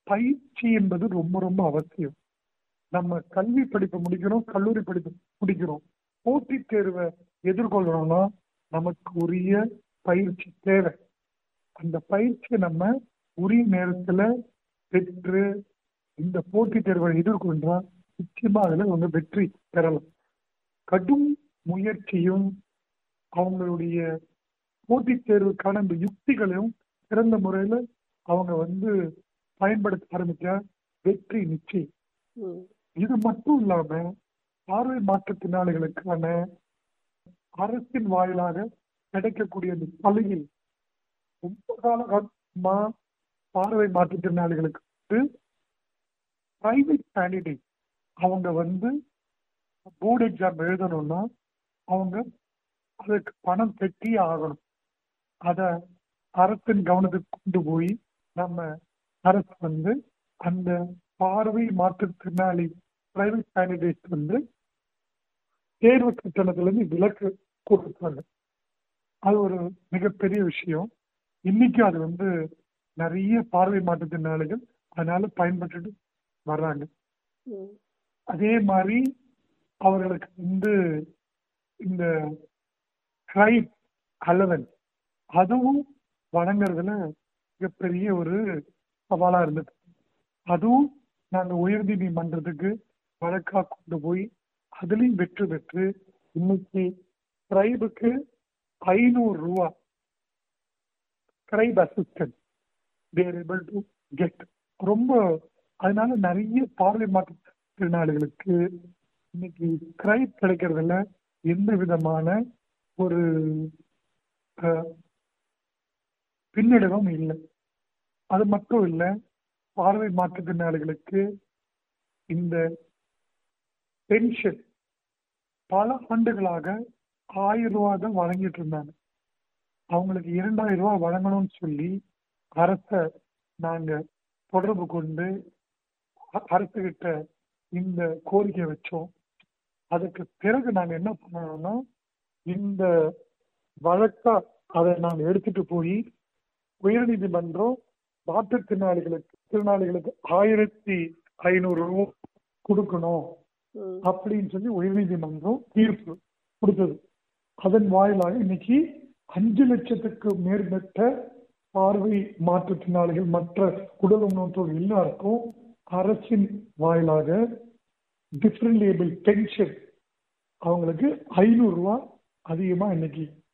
பயிற்சி என்பது ரொம்ப ரொம்ப அவசியம் நம்ம கல்வி படிப்பு முடிக்கிறோம் கல்லூரி படிப்பு முடிக்கிறோம் போட்டித் தேர்வை எதிர்கொள்ளணும்னா நமக்கு உரிய பயிற்சி தேவை அந்த பயிற்சியை நம்ம உரிய நேரத்துல பெற்று இந்த போட்டித் தேர்வை எதிர்கொண்டா நிச்சயமா அதுல அவங்க வெற்றி பெறலாம் கடும் முயற்சியும் அவங்களுடைய போட்டித் தேர்வுக்கான இந்த யுக்திகளையும் சிறந்த முறையில அவங்க வந்து பயன்படுத்த ஆரம்பிச்சா வெற்றி நிச்சயம் ம். இது மட்டும் இல்லாம பார்வை மாற்றுத்திறனாளிகளுக்கான அரசின் வாயிலாக கிடைக்கக்கூடிய இந்த சலுகை ரொம்ப காலமா பார்வை மாற்றுத்திறனாளிகளுக்கு வந்து பிரைவேட் கேண்டிடேட் அவங்க வந்து போர்டு எக்ஸாம் எழுதணும்னா அவங்க அதுக்கு பணம் கட்டியே ஆகணும் அதை அரசின் கவனத்துக்கு கொண்டு போய் நம்ம அரசு வந்து அந்த பார்வை மாற்றுத்திறனாளி பிரைவேட் கேண்டிடேட் வந்து தேர்வு கட்டணத்திலிருந்து விலக்கு கொடுத்தாங்க அது ஒரு மிகப்பெரிய விஷயம் இன்னைக்கு அது வந்து நிறைய பார்வை மாற்றுத்திறனாளிகள் அதனால பயன்பட்டுட்டு வர்றாங்க ம். அதே மாதிரி அவர்களுக்கு வந்து இந்த கிரைப் அலவன்ஸ் அதுவும் வழங்குறதுல மிகப்பெரிய ஒரு சவாலா இருந்தது அதுவும் நாங்க உயர்நீதிமன்றத்துக்கு வழக்கா கொண்டு போய் அதுலயும் வெற்றி பெற்று இன்னைக்கு கிரைபுக்கு ஐநூறு ரூபா கிரைப் assistant they're able to get ரொம்ப அதனால நிறைய பார்வை மாற்றுத்திறனாளிகளுக்கு இன்னைக்கு கிரைப் கிடைக்கிறதுல எந்த விதமான ஒரு அஹ், பின்னடைவும் இல்லை அது மட்டும் இல்லை பார்வை மாற்றுத்திறனாளிகளுக்கு இந்த பென்ஷன் பல ஆண்டுகளாக ஆயிரம் ரூபாய் தான் வழங்கிட்டு இருந்தாங்க அவங்களுக்கு இரண்டாயிரம் ரூபாய் வழங்கணும்னு சொல்லி அரச நாங்க தொடர்பு கொண்டு அ- அரசுகிட்ட இந்த கோரிக்கை வச்சோம் அதுக்கு பிறகு நாங்க என்ன பண்ணோம்னா இந்த வழக்கா அதை நாங்க எடுத்துட்டு போய் உயர்நீதிமன்றம் மாற்றுத்திறனாளிகளுக்கு திறனாளிகளுக்கு ஆயிரத்தி ஐநூறு ரூபாய் கொடுக்கணும் ம். அப்படின்னு சொல்லி உயர்நீதிமன்றம் தீர்ப்பு கொடுத்தது அதன் வாயிலாக இன்னைக்கு அஞ்சு லட்சத்துக்கு மேற்பட்ட பார்வை மாற்றுத்திறனாளிகள் மற்ற உடல் ஊனத்தோர் எல்லாருக்கும் அரசின் வாயிலாக டிஃப்ரெண்ட் லேபிள் பென்ஷன் அவங்களுக்கு ஐநூறு ரூபாய் அதிகமா இன்னைக்கு